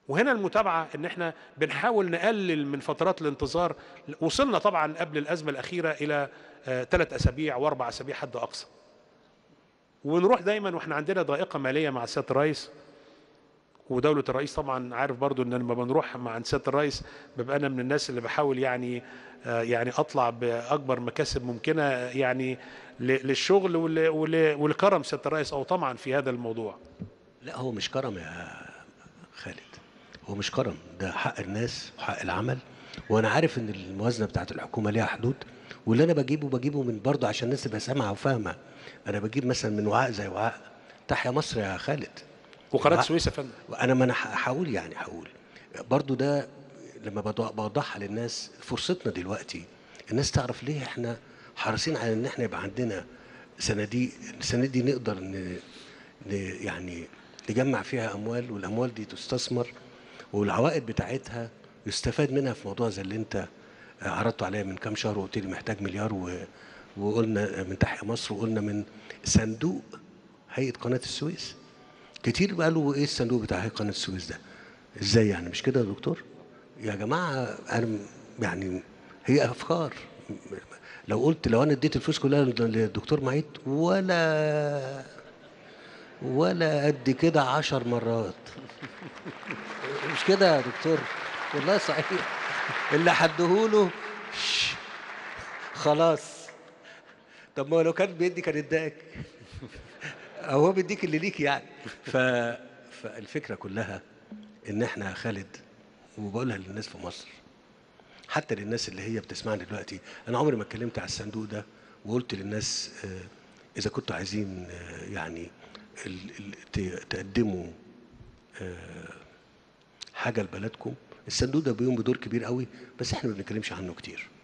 وهنا المتابعه ان احنا بنحاول نقلل من فترات الانتظار وصلنا طبعا قبل الازمه الاخيره الى ثلاث اسابيع واربع اسابيع حد اقصى ونروح دايما واحنا عندنا ضائقه ماليه مع سياده الرئيس ودولة الرئيس طبعا عارف برضو ان لما بنروح مع عند سيادة الرئيس ببقى انا من الناس اللي بحاول يعني آه يعني اطلع باكبر مكاسب ممكنة يعني للشغل ولكرم سيادة الرئيس او طمعا في هذا الموضوع لا هو مش كرم يا خالد هو مش كرم ده حق الناس وحق العمل وانا عارف ان الموازنه بتاعت الحكومه ليها حدود واللي انا بجيبه بجيبه من برضه عشان الناس تبقى سامعه وفاهمه انا بجيب مثلا من وعاء زي وعاء تحيا مصر يا خالد وقناه السويس يا فندم انا ما انا هقول يعني هقول برضو ده لما بوضحها للناس فرصتنا دلوقتي الناس تعرف ليه احنا حريصين على ان احنا يبقى عندنا صناديق الصناديق دي نقدر ن... ن... يعني نجمع فيها اموال والاموال دي تستثمر والعوائد بتاعتها يستفاد منها في موضوع زي اللي انت عرضته عليا من كام شهر وقلت لي محتاج مليار و... وقلنا من تحيا مصر وقلنا من صندوق هيئه قناه السويس كتير قالوا ايه الصندوق بتاع هيئه قناه السويس ده ازاي يعني مش كده يا دكتور يا جماعه انا يعني هي افكار لو قلت لو انا اديت الفلوس كلها للدكتور معيد ولا ولا قد كده عشر مرات مش كده يا دكتور والله صحيح اللي حدهوله خلاص طب ما لو كان بيدي كان اداك او هو بيديك اللي ليك يعني ف... فالفكره كلها ان احنا يا خالد وبقولها للناس في مصر حتى للناس اللي هي بتسمعني دلوقتي انا عمري ما اتكلمت على الصندوق ده وقلت للناس اذا كنتوا عايزين يعني تقدموا حاجه لبلدكم الصندوق ده بيقوم بدور كبير قوي بس احنا ما بنتكلمش عنه كتير